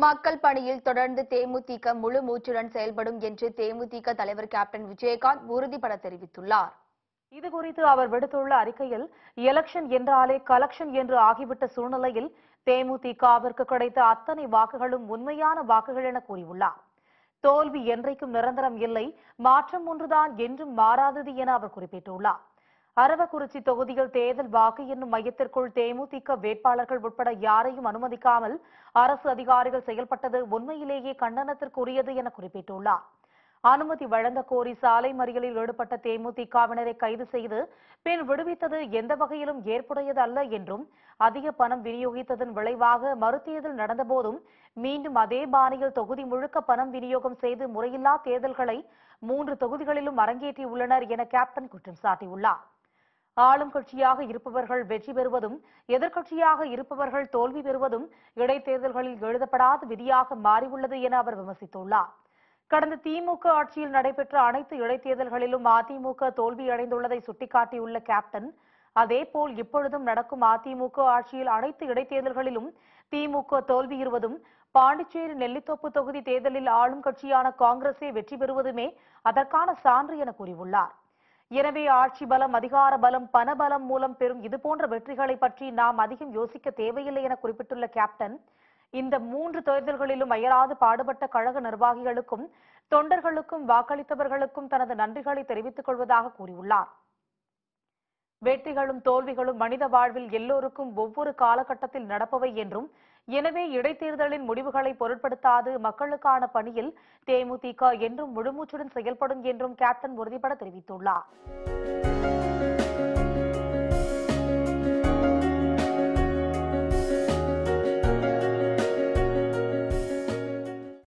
மக்கள் பணியில் தொடர்ந்து தேமுதிக முழு மூச்சுடன் செயல்படும் என்று தேமுதிக தலைவர் கேப்டன் விஜயகாந்த் உறுதிபட தெரிவித்துள்ளார் இது குறித்து அவர் விடுத்துள்ள அறிக்கையில் எலெக்ஷன் என்றாலே கலெக்ஷன் என்று ஆகிவிட்ட சூழ்நிலையில் தேமுதிகவிற்கு கிடைத்த அத்தனை வாக்குகளும் உண்மையான வாக்குகள் என கூறியுள்ளார் தோல்வி என்றைக்கும் நிரந்தரம் இல்லை மாற்றம் ஒன்றுதான் என்றும் மாறாதது என அவர் குறிப்பிட்டுள்ளார் அரவக்குறிச்சி தொகுதியில் தேர்தல் வாக்கு எண்ணும் மையத்திற்குள் தேமுதிக வேட்பாளர்கள் உட்பட யாரையும் அனுமதிக்காமல் அரசு அதிகாரிகள் செயல்பட்டது உண்மையிலேயே கண்டனத்திற்குரியது என குறிப்பிட்டுள்ளார் அனுமதி வழங்க கோரி சாலை மறியலில் ஈடுபட்ட தேமுதிகவினரை கைது செய்து பின் விடுவித்தது எந்த வகையிலும் ஏற்புடையது அல்ல என்றும் அதிக பணம் விநியோகித்ததன் விளைவாக மறுதேர்தல் நடந்தபோதும் மீண்டும் அதே பாணியில் தொகுதி முழுக்க பணம் விநியோகம் செய்து முறையில்லா தேர்தல்களை மூன்று தொகுதிகளிலும் அரங்கேற்றியுள்ளனர் என கேப்டன் குற்றம் சாட்டியுள்ளார் ஆளும் கட்சியாக இருப்பவர்கள் வெற்றி பெறுவதும் எதிர்க்கட்சியாக இருப்பவர்கள் தோல்வி பெறுவதும் இடைத்தேர்தல்களில் எழுதப்படாத விதியாக மாறியுள்ளது என அவர் விமர்சித்துள்ளார் கடந்த திமுக ஆட்சியில் நடைபெற்ற அனைத்து இடைத்தேர்தல்களிலும் அதிமுக தோல்வியடைந்துள்ளதை சுட்டிக்காட்டியுள்ள கேப்டன் அதேபோல் இப்பொழுதும் நடக்கும் அதிமுக ஆட்சியில் அனைத்து இடைத்தேர்தல்களிலும் திமுக தோல்வியுறுவதும் பாண்டிச்சேரி நெல்லித்தோப்பு தொகுதி தேர்தலில் ஆளும் கட்சியான காங்கிரஸே வெற்றி பெறுவதுமே அதற்கான சான்று என கூறியுள்ளார் எனவே ஆட்சி பலம் அதிகார பலம் பணபலம் மூலம் பெறும் இதுபோன்ற வெற்றிகளை பற்றி நாம் அதிகம் யோசிக்க தேவையில்லை என குறிப்பிட்டுள்ள கேப்டன் இந்த மூன்று தேர்தல்களிலும் அயராது பாடுபட்ட கழக நிர்வாகிகளுக்கும் தொண்டர்களுக்கும் வாக்களித்தவர்களுக்கும் தனது நன்றிகளை தெரிவித்துக் கொள்வதாக கூறியுள்ளார் வெற்றிகளும் தோல்விகளும் மனித வாழ்வில் எல்லோருக்கும் ஒவ்வொரு காலகட்டத்தில் நடப்பவை என்றும் எனவே இடைத்தேர்தலின் முடிவுகளை பொருட்படுத்தாது மக்களுக்கான பணியில் தேமுதிக என்றும் முழுமூச்சுடன் செயல்படும் என்றும் கேப்டன் உறுதிபட தெரிவித்துள்ளார்